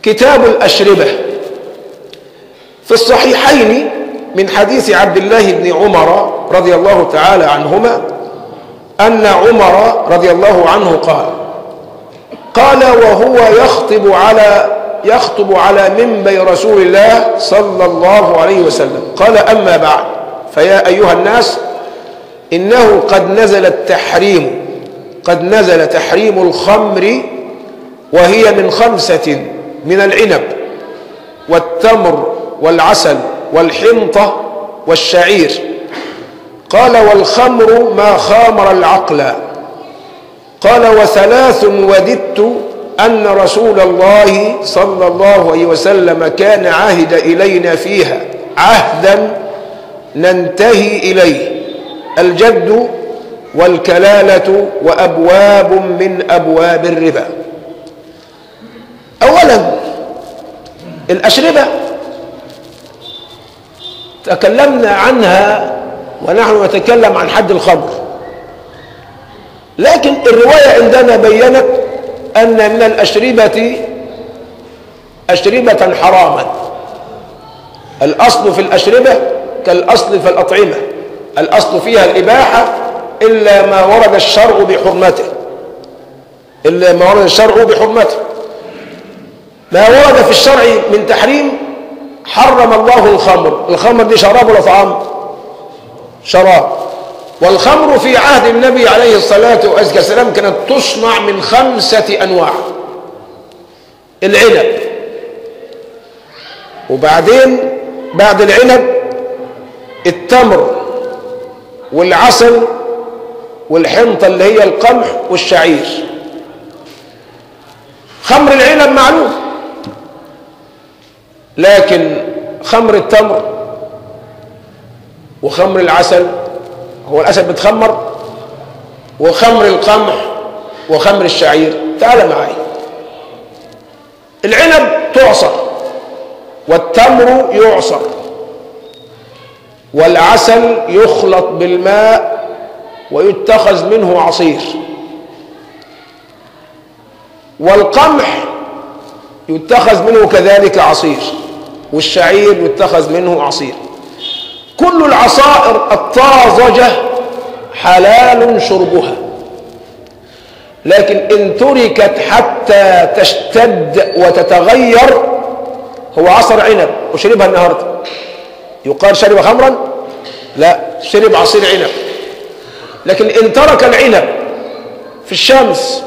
كتاب الأشربة في الصحيحين من حديث عبد الله بن عمر رضي الله تعالى عنهما أن عمر رضي الله عنه قال قال وهو يخطب على يخطب على منبر رسول الله صلى الله عليه وسلم قال أما بعد فيا أيها الناس إنه قد نزل التحريم قد نزل تحريم الخمر وهي من خمسة من العنب والتمر والعسل والحنطة والشعير قال والخمر ما خامر العقل قال وثلاث وددت أن رسول الله صلى الله عليه وسلم كان عهد إلينا فيها عهدا ننتهي إليه الجد والكلالة وأبواب من أبواب الربا أولا الأشربة تكلمنا عنها ونحن نتكلم عن حد الخمر لكن الرواية عندنا بينت أن من الأشربة أشربة حراما الأصل في الأشربة كالأصل في الأطعمة الأصل فيها الإباحة إلا ما ورد الشرع بحرمته إلا ما ورد الشرع بحرمته ما ورد في الشرع من تحريم حرم الله الخمر الخمر دي شراب ولا طعام شراب والخمر في عهد النبي عليه الصلاة والسلام كانت تصنع من خمسة أنواع العنب وبعدين بعد العنب التمر والعسل والحنطة اللي هي القمح والشعير خمر العنب معلوم لكن خمر التمر وخمر العسل هو الأسد بتخمر وخمر القمح وخمر الشعير تعال معي العنب تعصر والتمر يعصر والعسل يخلط بالماء ويتخذ منه عصير والقمح يتخذ منه كذلك عصير والشعير يتخذ منه عصير كل العصائر الطازجة حلال شربها لكن إن تركت حتى تشتد وتتغير هو عصر عنب وشربها النهاردة يقال شرب خمرا لا شرب عصير عنب لكن إن ترك العنب في الشمس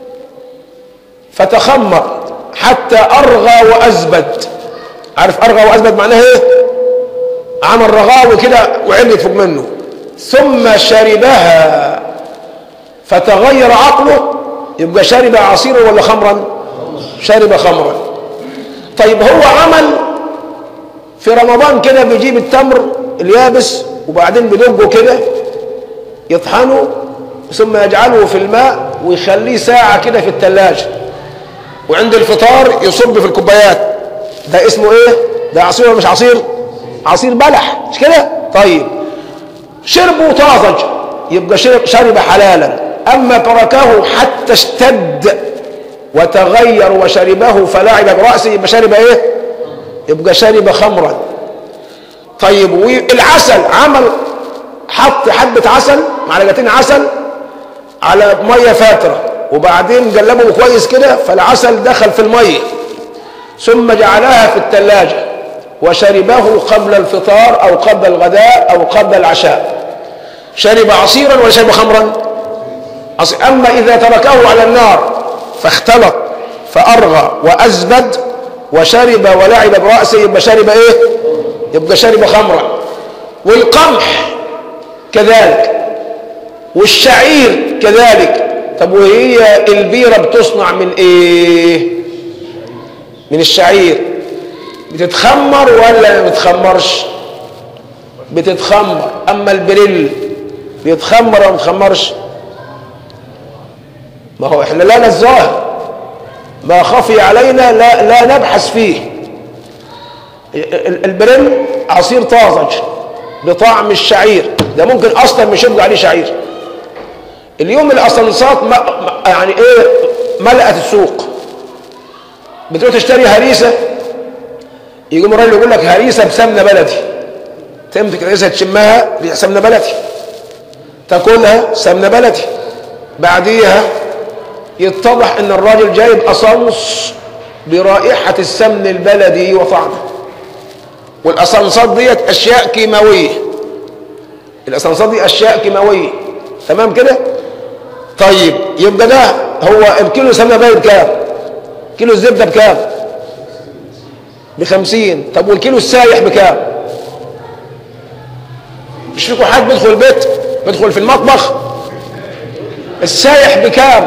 فتخمر حتى أرغى وأزبد عارف أرغى وأزبد معناها إيه عمل رغاوي كده وعلت فوق منه ثم شربها فتغير عقله يبقى شرب عصيرا ولا خمرا شرب خمرا طيب هو عمل في رمضان كده بيجيب التمر اليابس وبعدين بدقه كده يطحنه ثم يجعله في الماء ويخليه ساعة كده في الثلاجة وعند الفطار يصب في الكوبايات ده اسمه ايه ده عصير ولا مش عصير عصير بلح مش كده طيب شربه طازج يبقى شرب, شرب حلالا اما تركه حتى اشتد وتغير وشربه فلعب برأسه يبقى شرب ايه يبقى شرب خمرا طيب والعسل عمل حط حبة عسل معلقتين عسل على مية فاترة وبعدين قلبه كويس كده فالعسل دخل في المية ثم جعلها في الثلاجة وشربه قبل الفطار أو قبل الغداء أو قبل العشاء شرب عصيرا ولا شرب خمرا عصير. أما إذا تركه على النار فاختلط فأرغى وأزبد وشرب ولعب برأسه يبقى شرب إيه يبقى شرب خمرا والقمح كذلك والشعير كذلك طب وهي البيرة بتصنع من ايه من الشعير بتتخمر ولا ما بتتخمرش بتتخمر اما البريل بيتخمر ولا ما بيتخمرش ما هو احنا لا الظاهر ما خفي علينا لا لا نبحث فيه البريل عصير طازج بطعم الشعير ده ممكن اصلا مش يبقى عليه شعير اليوم الاسانسات يعني ايه ملأت السوق بتروح تشتري هريسه يقوم الراجل يقول لك هريسه بسمنه بلدي تمسك الهريسه تشمها ريح سمنه بلدي تاكلها سمنه بلدي بعديها يتضح ان الراجل جايب قصنص برائحه السمن البلدي وطعمه والقصنصات ديت اشياء كيماويه القصنصات دي اشياء كيماويه تمام كده طيب يبقى ده هو الكيلو سمنه بلدي بكام كيلو الزبده بكام بخمسين طب والكيلو السايح بكام مش فيكم حد بيدخل البيت بيدخل في المطبخ السايح بكام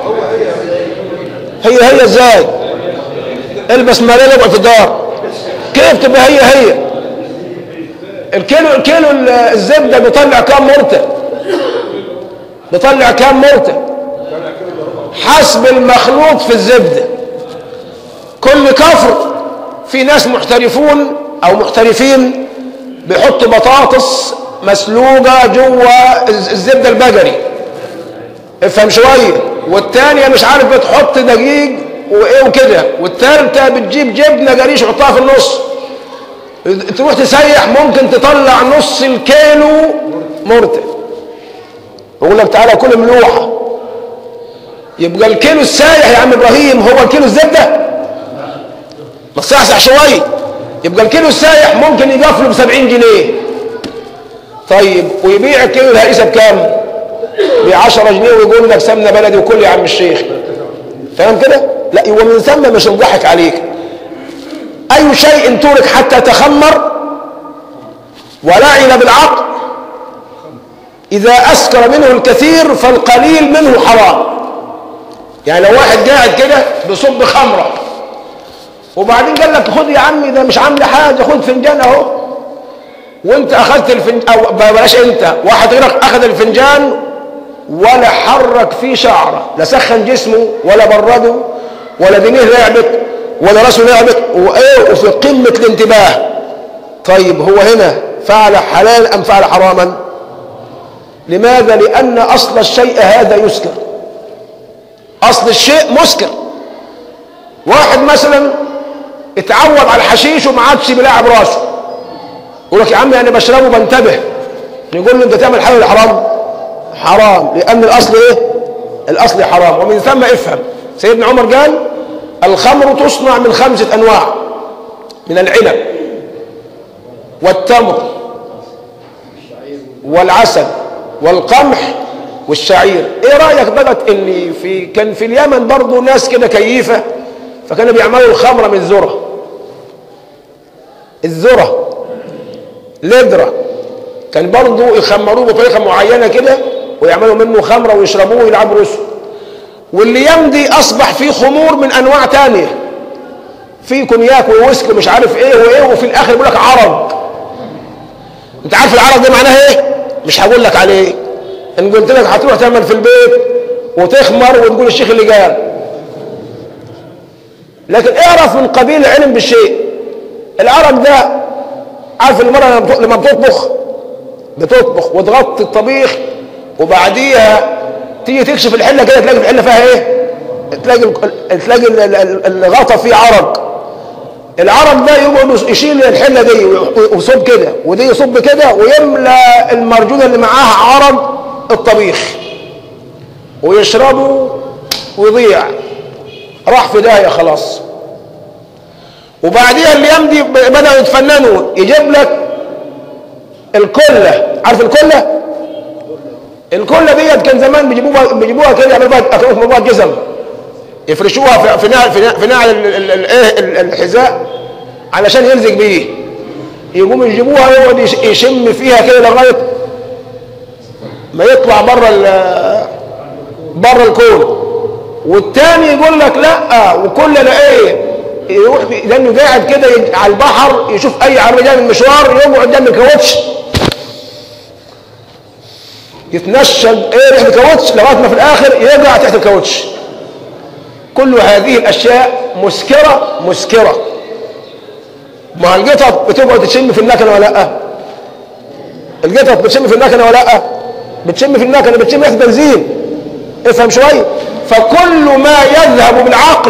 هي هي ازاي البس مالين اقعد في الدار كيف تبقى هي هي الكيلو الكيلو الزبده بيطلع كام مرتب بيطلع كام مرتب حسب المخلوط في الزبده كل كفر في ناس محترفون او محترفين بيحطوا بطاطس مسلوقه جوه الزبده البقري افهم شويه والتانية مش عارف بتحط دقيق وايه وكده والتالتة بتجيب جبنه قريش يحطها في النص تروح تسيح ممكن تطلع نص الكيلو مرتب يقول لك تعالى كل ملوحه يبقى الكيلو السايح يا عم ابراهيم هو الكيلو الزبده ما تصحصح شويه يبقى الكيلو السايح ممكن يقفله ب 70 جنيه طيب ويبيع الكيلو الهريسه بكام؟ ب 10 جنيه ويقول لك سمنه بلدي وكل يا عم الشيخ فاهم كده؟ لا ومن ثم مش نضحك عليك اي شيء ترك حتى تخمر ولعن بالعقل اذا اسكر منه الكثير فالقليل منه حرام يعني لو واحد قاعد كده بصب خمره وبعدين قال لك خد يا عمي ده مش عامل حاجه خد فنجان اهو وانت اخذت الفنجان او بلاش انت واحد غيرك اخذ الفنجان ولا حرك فيه شعره لا سخن جسمه ولا برده ولا دينيه لعبت ولا راسه لعبت وايه وفي قمه الانتباه طيب هو هنا فعل حلال ام فعل حراما لماذا لان اصل الشيء هذا يسكر اصل الشيء مسكر واحد مثلا اتعود على الحشيش وما عادش بيلاعب راسه يقول لك يا عمي انا بشربه بنتبه يقول له انت تعمل حلال ولا حرام حرام لان الاصل ايه الاصل حرام ومن ثم افهم سيدنا عمر قال الخمر تصنع من خمسه انواع من العنب والتمر والعسل والقمح والشعير ايه رايك بقى ان في كان في اليمن برضه ناس كده كيفه فكانوا بيعملوا الخمره من الذره الذره لدرة كان برضه يخمروه بطريقه معينه كده ويعملوا منه خمره ويشربوه ويلعبوا رسل واللي يمضي اصبح فيه خمور من انواع تانية في كونياك وويسكي ومش عارف ايه وايه وفي الاخر يقول لك عرق انت عارف العرق ده معناه ايه مش هقول لك عليه ان قلت لك هتروح تعمل في البيت وتخمر وتقول الشيخ اللي قال لكن اعرف من قبيل العلم بالشيء العرق ده عارف المرأة لما بتطبخ بتطبخ وتغطي الطبيخ وبعديها تيجي تكشف الحله كده تلاقي الحله فيها ايه؟ تلاقي تلاقي الغطا فيه عرق العرق ده يقعد يشيل الحله دي ويصب كده ودي يصب كده ويملى المرجونه اللي معاها عرق الطبيخ ويشربه ويضيع راح في داهيه خلاص وبعديها اللي يمضي بدأوا يتفننوا يجيب لك الكلة عارف الكلة الكلة ديت كان زمان بيجيبوها بيجيبوها كده يعملوا بها بها جزم يفرشوها في نعل في نعل الايه الحذاء علشان يلزق بيه يقوموا يجيبوها يقعد يشم فيها كده لغايه ما يطلع بره بره الكون والتاني يقول لك لا وكل لا ايه يروح لانه قاعد كده على البحر يشوف اي عربيه جايه من مشوار يقعد جنب الكاوتش يتنشل ايه ريحه الكاوتش لغايه ما في الاخر يقع تحت الكاوتش كل هذه الاشياء مسكره مسكره ما القطط بتقعد تشم في النكنه ولا لا القطط بتشم في النكنه ولا لا بتشم في النكنه بتشم ريحه بنزين افهم شويه فكل ما يذهب بالعقل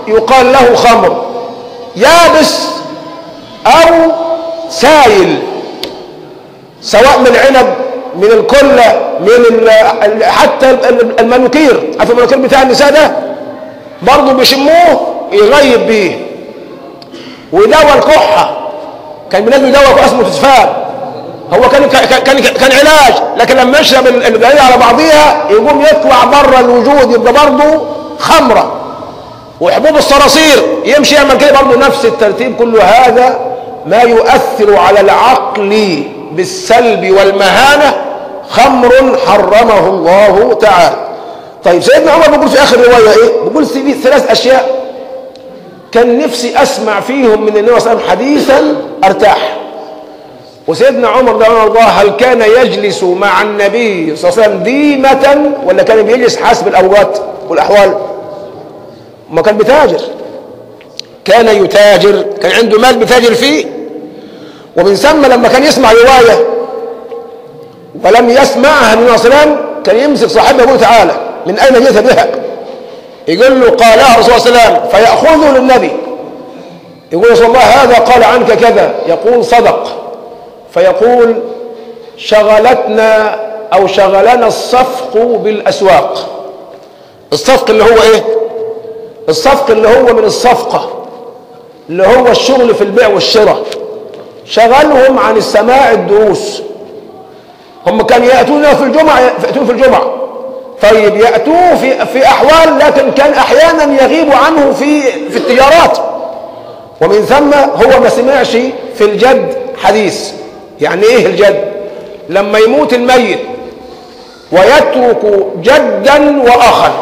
يقال له خمر يابس أو سايل سواء من عنب من الكلة من ال- حتى ال- المانوكير عارف المانوكير بتاع النساء ده برضه بيشموه يغيب بيه ودواء الكحة كان بينزل دواء كحة اسمه تسفال هو كان كان كان, كان علاج لكن لما يشرب ال- البنيه على بعضيها يقوم يطلع بره الوجود يبقى برضه خمره وحبوب الصراصير يمشي يعمل كده برضه نفس الترتيب كل هذا ما يؤثر على العقل بالسلب والمهانه خمر حرمه الله تعالى طيب سيدنا عمر بيقول في اخر روايه ايه بيقول في ثلاث اشياء كان نفسي اسمع فيهم من النبي صلى الله عليه وسلم حديثا ارتاح وسيدنا عمر رضي الله عنه هل كان يجلس مع النبي صلى الله عليه وسلم ديمة ولا كان بيجلس حسب الأوقات والأحوال ما كان بتاجر كان يتاجر كان عنده مال بتاجر فيه ومن ثم لما كان يسمع رواية ولم يسمعها من صلى الله عليه وسلم كان يمسك صاحبه يقول تعالى من أين جئت بها يقول له قالها رسول الله صلى الله عليه وسلم فيأخذه للنبي يقول رسول الله هذا قال عنك كذا يقول صدق فيقول شغلتنا أو شغلنا الصفق بالأسواق الصفق اللي هو إيه الصفق اللي هو من الصفقة اللي هو الشغل في البيع والشراء شغلهم عن السماع الدروس هم كانوا يأتون في الجمعة يأتون في الجمعة طيب يأتوه في, في أحوال لكن كان أحيانا يغيب عنه في في التجارات ومن ثم هو ما سمعش في الجد حديث يعني ايه الجد لما يموت الميت ويترك جدا واخا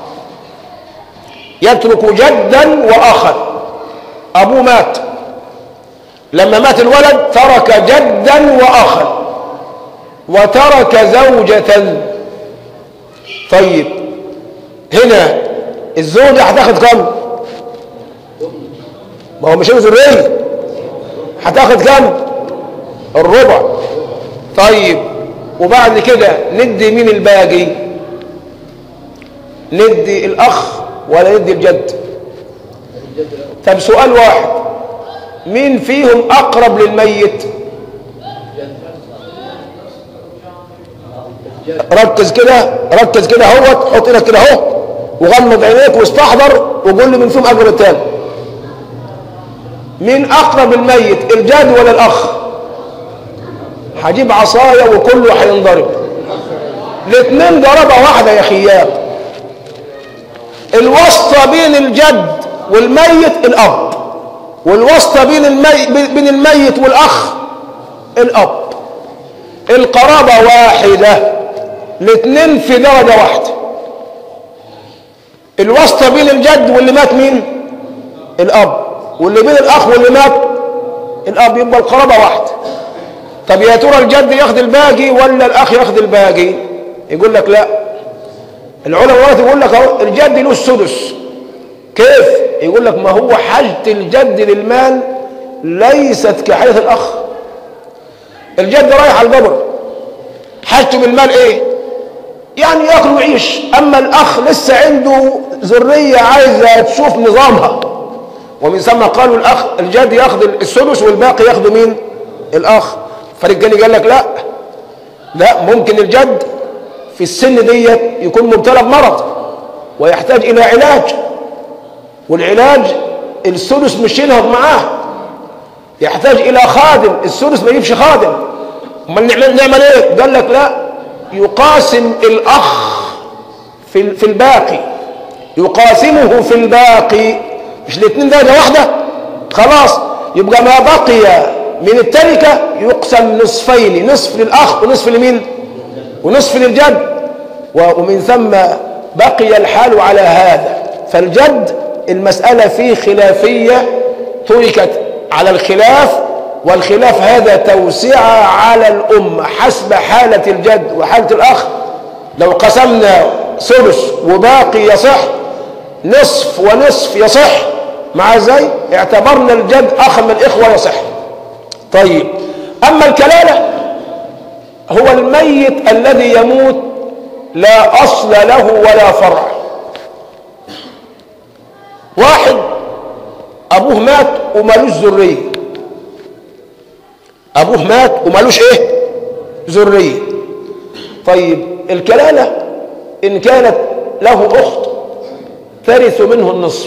يترك جدا واخا ابوه مات لما مات الولد ترك جدا واخا وترك زوجة طيب هنا الزوجة هتاخد كم ما هو مش له ذرية هتاخد كم الربع طيب وبعد كده ندي مين الباقي ندي الاخ ولا ندي الجد طب سؤال واحد مين فيهم اقرب للميت ركز كده ركز كده اهوت حط ايدك كده اهو وغمض عينيك واستحضر وقول لي من فيهم اقرب التاني مين اقرب الميت الجد ولا الاخ هجيب عصاية وكله هينضرب الاثنين ضربة واحدة يا خياب الواسطة بين الجد والميت الأب والواسطة بين المي... بين الميت والأخ الأب القرابة واحدة الاثنين في درجة واحدة الواسطة بين الجد واللي مات مين الأب واللي بين الأخ واللي مات الأب يبقى القرابة واحدة طب يا ترى الجد ياخد الباقي ولا الاخ ياخد الباقي يقول لك لا العلماء ورث يقول لك اهو الجد له السدس كيف يقول لك ما هو حاجة الجد للمال ليست كحاجة الاخ الجد رايح على القبر حاجته بالمال ايه يعني ياكل ويعيش اما الاخ لسه عنده ذريه عايزه تشوف نظامها ومن ثم قالوا الاخ الجد ياخذ السدس والباقي ياخذه مين الاخ فريق جاني قال لك لا لا ممكن الجد في السن ديت يكون مبتلى بمرض ويحتاج الى علاج والعلاج السدس مش ينهض معاه يحتاج الى خادم السدس ما يجيبش خادم امال نعمل نعمل ايه قال لك لا يقاسم الاخ في في الباقي يقاسمه في الباقي مش الاثنين درجه واحده خلاص يبقى ما بقي من التركة يقسم نصفين نصف للأخ ونصف لمين ونصف للجد ومن ثم بقي الحال على هذا فالجد المسألة فيه خلافية تركت على الخلاف والخلاف هذا توسعة على الأمة حسب حالة الجد وحالة الأخ لو قسمنا ثلث وباقي يصح نصف ونصف يصح مع ازاي اعتبرنا الجد أخ من الإخوة يصح طيب أما الكلالة هو الميت الذي يموت لا أصل له ولا فرع واحد ابوه مات ومالوش ذريه ابوه مات ومالوش ايه ذريه طيب الكلاله ان كانت له اخت ترث منه النصف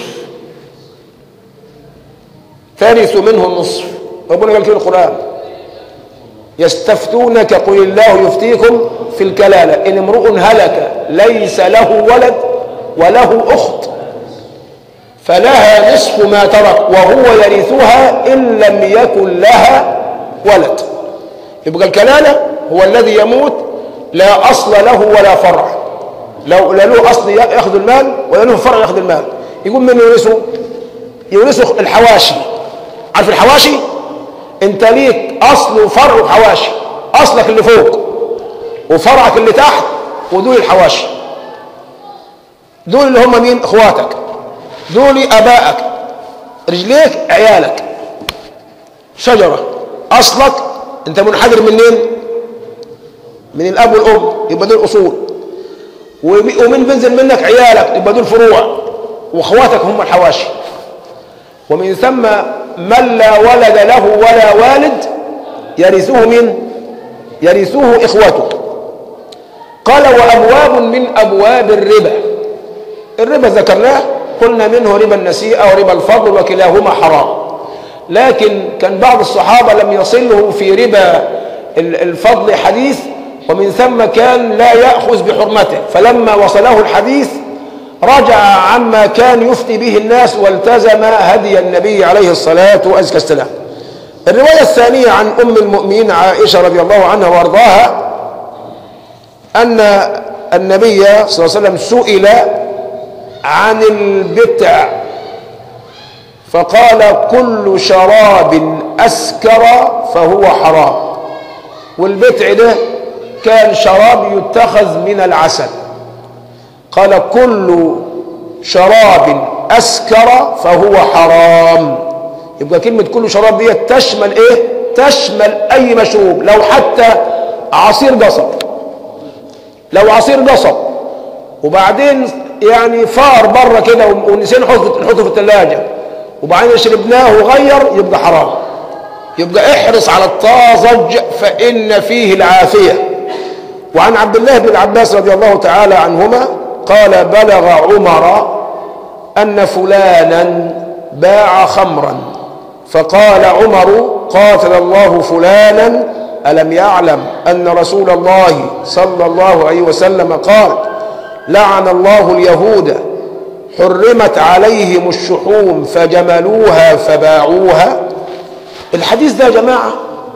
ترث منه النصف ربنا قال كده القران يستفتونك قل الله يفتيكم في الكلاله ان امرؤ هلك ليس له ولد وله اخت فلها نصف ما ترك وهو يرثها ان لم يكن لها ولد يبقى الكلاله هو الذي يموت لا اصل له ولا فرع لو لا له اصل ياخذ المال ولا له فرع ياخذ المال يقول من يورثه يورثه الحواشي عارف الحواشي انت ليك اصل وفرع وحواشي اصلك اللي فوق وفرعك اللي تحت ودول الحواشي دول اللي هم مين اخواتك دول ابائك رجليك عيالك شجره اصلك انت منحدر منين من الاب والام يبقى دول اصول ومن بينزل منك عيالك يبقى دول فروع واخواتك هم الحواشي ومن ثم من لا ولد له ولا والد يرثه من يرثه اخوته قال وابواب من ابواب الربا الربا ذكرناه قلنا منه ربا النسيئه وربا الفضل وكلاهما حرام لكن كان بعض الصحابه لم يصله في ربا الفضل حديث ومن ثم كان لا ياخذ بحرمته فلما وصله الحديث رجع عما كان يفتي به الناس والتزم هدي النبي عليه الصلاة وأزكى السلام الرواية الثانية عن أم المؤمنين عائشة رضي الله عنها وأرضاها أن النبي صلى الله عليه وسلم سئل عن البتع فقال كل شراب أسكر فهو حرام والبتع ده كان شراب يتخذ من العسل قال كل شراب أسكر فهو حرام يبقى كلمة كل شراب دي تشمل إيه؟ تشمل أي مشروب لو حتى عصير قصب لو عصير قصب وبعدين يعني فار بره كده ونسينا نحطه نحطه في الثلاجة وبعدين شربناه وغير يبقى حرام يبقى احرص على الطازج فإن فيه العافية وعن عبد الله بن العباس رضي الله تعالى عنهما قال بلغ عمر أن فلانا باع خمرا فقال عمر قاتل الله فلانا ألم يعلم أن رسول الله صلى الله عليه وسلم قال لعن الله اليهود حرمت عليهم الشحوم فجملوها فباعوها الحديث ده يا جماعة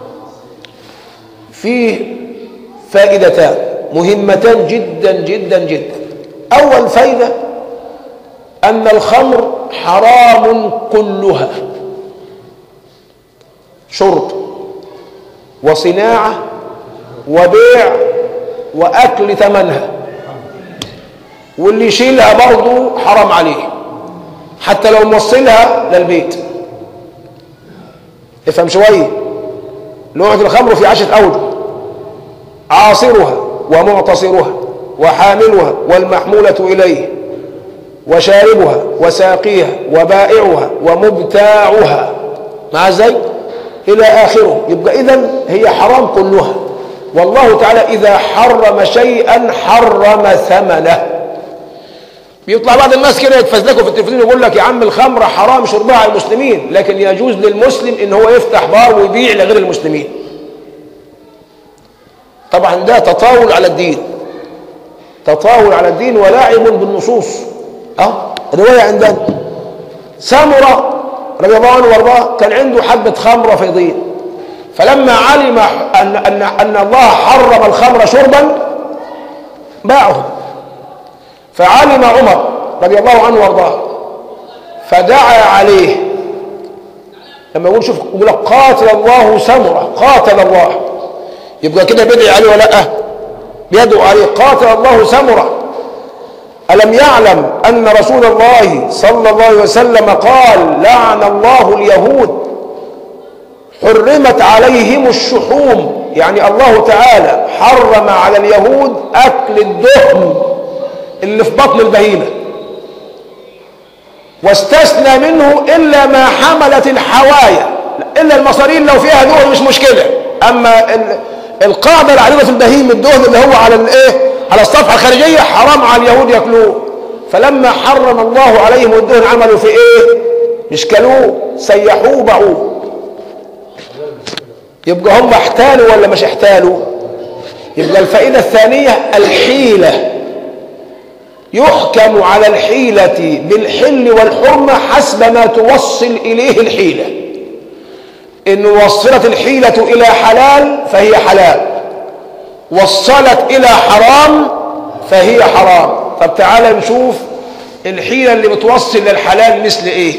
فيه فائدتان مهمتان جدا جدا جدا أول فايدة أن الخمر حرام كلها شرب وصناعة وبيع وأكل ثمنها واللي يشيلها برضه حرام عليه حتى لو موصلها للبيت افهم شوية لوعة الخمر في عشرة أوجه عاصرها ومعتصرها وحاملها والمحمولة إليه وشاربها وساقيها وبائعها ومبتاعها مع ازاي إلى آخره يبقى إذن هي حرام كلها والله تعالى إذا حرم شيئا حرم ثمنه بيطلع بعض الناس كده يتفزلكوا في التلفزيون يقول لك يا عم الخمر حرام شربها على المسلمين لكن يجوز للمسلم ان هو يفتح بار ويبيع لغير المسلمين طبعا ده تطاول على الدين تطاول على الدين ولعب بالنصوص اه روايه عندنا سامره رضي الله عنه وارضاه كان عنده حبه خمر فيضين فلما علم ان ان ان الله حرم الخمر شربا باعه فعلم عمر رضي الله عنه وارضاه فدعا عليه لما يقول شوف يقول لك قاتل الله سمره قاتل الله يبقى كده بدعي عليه ولا لا بيدعو عليه قاتل الله سمره ألم يعلم أن رسول الله صلى الله عليه وسلم قال لعن الله اليهود حرمت عليهم الشحوم يعني الله تعالى حرم على اليهود أكل الدهن اللي في بطن البهيمة واستثنى منه الا ما حملت الحوايا الا المصارين لو فيها دهن مش مشكله اما ال- القاعده العريضه في البهيم الدهن اللي هو على الايه على الصفحه الخارجيه حرام على اليهود ياكلوه فلما حرم الله عليهم الدهن عملوا في ايه مش كلوه سيحوه باعوه يبقى هم احتالوا ولا مش احتالوا يبقى الفائده الثانيه الحيله يحكم على الحيلة بالحل والحرمة حسب ما توصل إليه الحيلة إن وصلت الحيلة إلى حلال فهي حلال وصلت إلى حرام فهي حرام طب تعالى نشوف الحيلة اللي بتوصل للحلال مثل إيه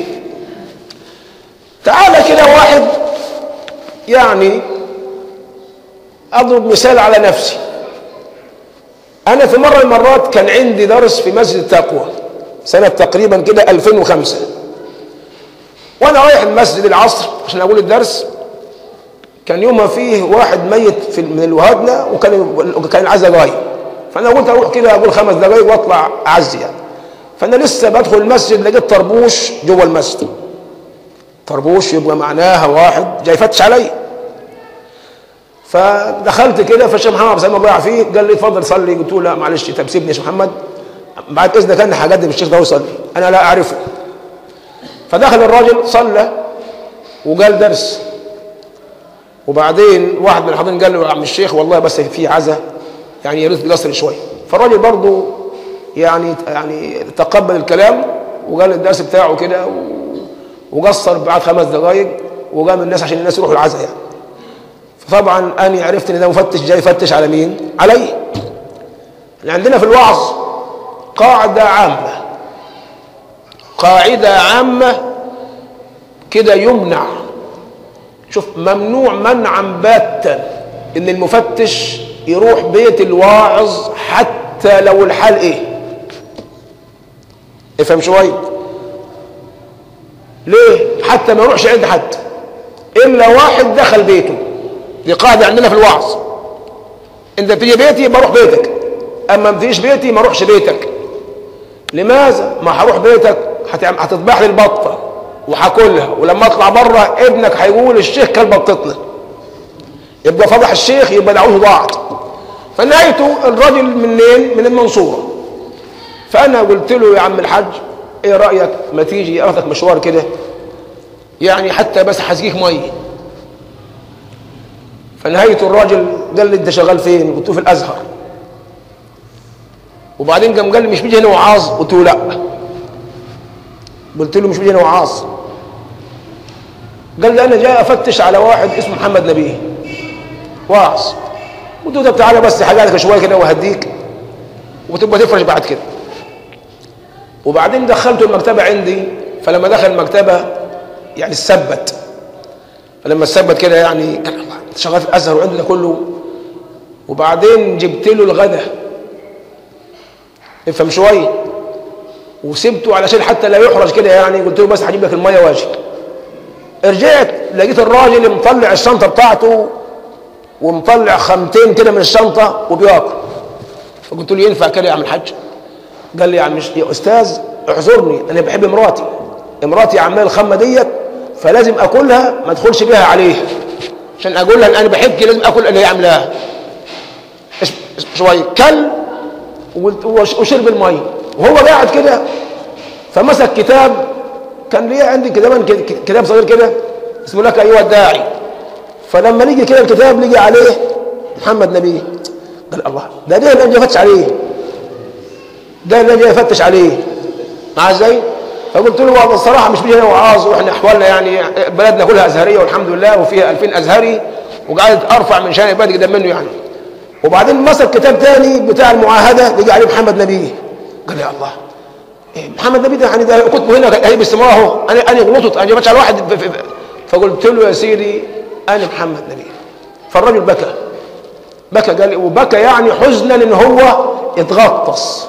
تعالى كده واحد يعني أضرب مثال على نفسي أنا في مرة من المرات كان عندي درس في مسجد التقوى سنة تقريبا كده 2005 وأنا رايح المسجد العصر عشان أقول الدرس كان يومها فيه واحد ميت في من الوهادنا وكان كان العزا جاي فأنا قلت أروح كده أقول خمس دقايق وأطلع أعزي يعني فأنا لسه بدخل المسجد لقيت طربوش جوه المسجد طربوش يبقى معناها واحد جاي يفتش عليا فدخلت كده فالشيخ محمد زي ما الله فيه قال لي اتفضل صلي قلت له لا معلش طب سيبني يا شيخ محمد بعد اذنك انا هقدم الشيخ ده ويصلي انا لا اعرفه فدخل الراجل صلى وقال درس وبعدين واحد من الحاضرين قال له يا عم الشيخ والله بس في عزا يعني يا ريت تقصر شويه فالراجل برضه يعني يعني تقبل الكلام وقال الدرس بتاعه كده وقصر بعد خمس دقائق وقام الناس عشان الناس يروحوا العزا يعني فطبعا انا عرفت ان ده مفتش جاي يفتش على مين علي اللي عندنا في الوعظ قاعده عامه قاعده عامه كده يمنع شوف ممنوع منعا باتا ان المفتش يروح بيت الواعظ حتى لو الحال ايه افهم شويه ليه حتى ما يروحش عند حد الا واحد دخل بيته دي قاعده عندنا في الوعظ انت بتيجي بيتي بروح بيتك اما ما بتجيش بيتي ما اروحش بيتك لماذا ما هروح بيتك هتعم- هتذبح لي البطه وهاكلها ولما اطلع بره ابنك هيقول الشيخ كل بطتنا يبقى فضح الشيخ يبقى دعوته ضاعت فنهايته الراجل منين من المنصوره فانا قلت له يا عم الحاج ايه رايك ما تيجي اخدك مشوار كده يعني حتى بس هسقيك ميه فنهايته الراجل قال لي انت شغال فين؟ قلت له في الازهر وبعدين قام قال لي مش بيجي هنا وعاظ قلت له لا قلت له مش بيجي هنا وعاظ قال لي انا جاي افتش على واحد اسمه محمد نبيه واعظ قلت له طب تعالى بس حاجه شويه كده وهديك وتبقى تفرش بعد كده وبعدين دخلته المكتبه عندي فلما دخل المكتبه يعني ثبت فلما ثبت كده يعني كان الله انت شغال في الازهر وعنده ده كله وبعدين جبت له الغدا افهم شويه وسبته علشان حتى لا يحرج كده يعني قلت له بس هجيب لك الميه واجي رجعت لقيت الراجل مطلع الشنطه بتاعته ومطلع خمتين كده من الشنطه وبياكل فقلت له ينفع كده يا عم الحاج قال لي يا عم يا استاذ اعذرني انا بحب مراتي مراتي عمال الخمه ديت فلازم اكلها ما ادخلش بيها عليها عشان اقول لها ان انا بحبك لازم اكل اللي هي عاملاها اش- اش- شويه كل وقلت- وش- وشرب الميه وهو قاعد كده فمسك كتاب كان ليه عندي كتابا كده- كتاب صغير كده اسمه لك ايها الداعي فلما نيجي كده الكتاب نيجي عليه محمد نبيه قال الله ده ليه اللي فتش عليه ده اللي جاي يفتش عليه مع ازاي فقلت له والله الصراحه مش بيجي هنا وعاظ واحنا احوالنا يعني بلدنا كلها ازهريه والحمد لله وفيها 2000 ازهري وقاعد ارفع من شان عبادي قدام منه يعني وبعدين مسك كتاب تاني بتاع المعاهده يجي عليه محمد نبيه قال يا الله إيه محمد نبيه ده يعني ده كتبه هنا هي باستمرار اهو انا انا غلطت انا جبتش على واحد ف- ف- فقلت له يا سيدي انا محمد نبيه فالراجل بكى بكى قال وبكى يعني حزنا ان هو يتغطس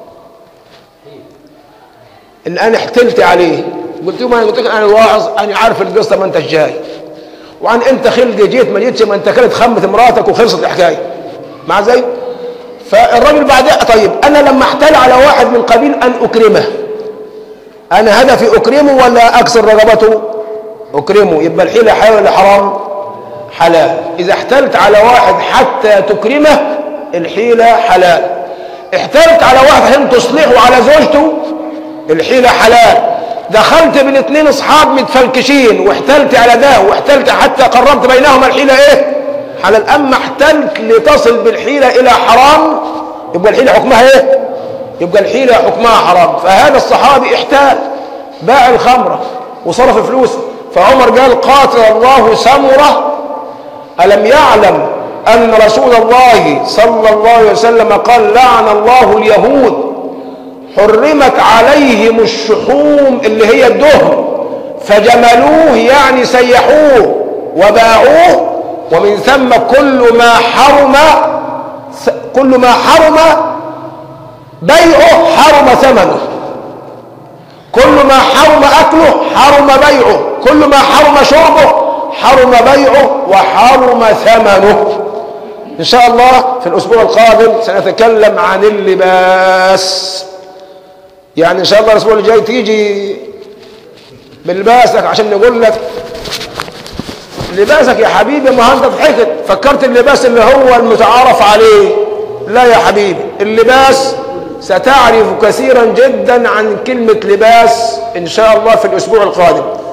ان انا احتلت عليه قلت له ما انا قلت لك انا واعظ انا عارف القصه ما انت جاي وعن انت خلق جيت ما جيتش ما انت كانت خمت مراتك وخلصت الحكايه مع زي فالراجل بعدها طيب انا لما احتال على واحد من قبيل ان اكرمه انا هدفي اكرمه ولا اكسر رغبته اكرمه يبقى الحيله حلال ولا حرام حلال اذا احتلت على واحد حتى تكرمه الحيله حلال احتلت على واحد عشان تصلحه على زوجته الحيله حلال دخلت بين اتنين اصحاب متفلكشين واحتلت على ده واحتلت حتى قررت بينهما الحيله ايه حلال اما احتلت لتصل بالحيله الى حرام يبقى الحيله حكمها ايه يبقى الحيله حكمها حرام فهذا الصحابي احتال باع الخمره وصرف فلوسه فعمر قال قاتل الله سمره الم يعلم ان رسول الله صلى الله عليه وسلم قال لعن الله اليهود حرمت عليهم الشحوم اللي هي الدهن فجملوه يعني سيحوه وباعوه ومن ثم كل ما حرم كل ما حرم بيعه حرم ثمنه كل ما حرم أكله حرم بيعه كل ما حرم شربه حرم بيعه وحرم ثمنه إن شاء الله في الأسبوع القادم سنتكلم عن اللباس يعني إن شاء الله الأسبوع الجاي تيجي بلباسك عشان نقول لك لباسك يا حبيبي ما انت ضحكت فكرت اللباس اللي هو المتعارف عليه لا يا حبيبي اللباس ستعرف كثيرا جدا عن كلمة لباس إن شاء الله في الأسبوع القادم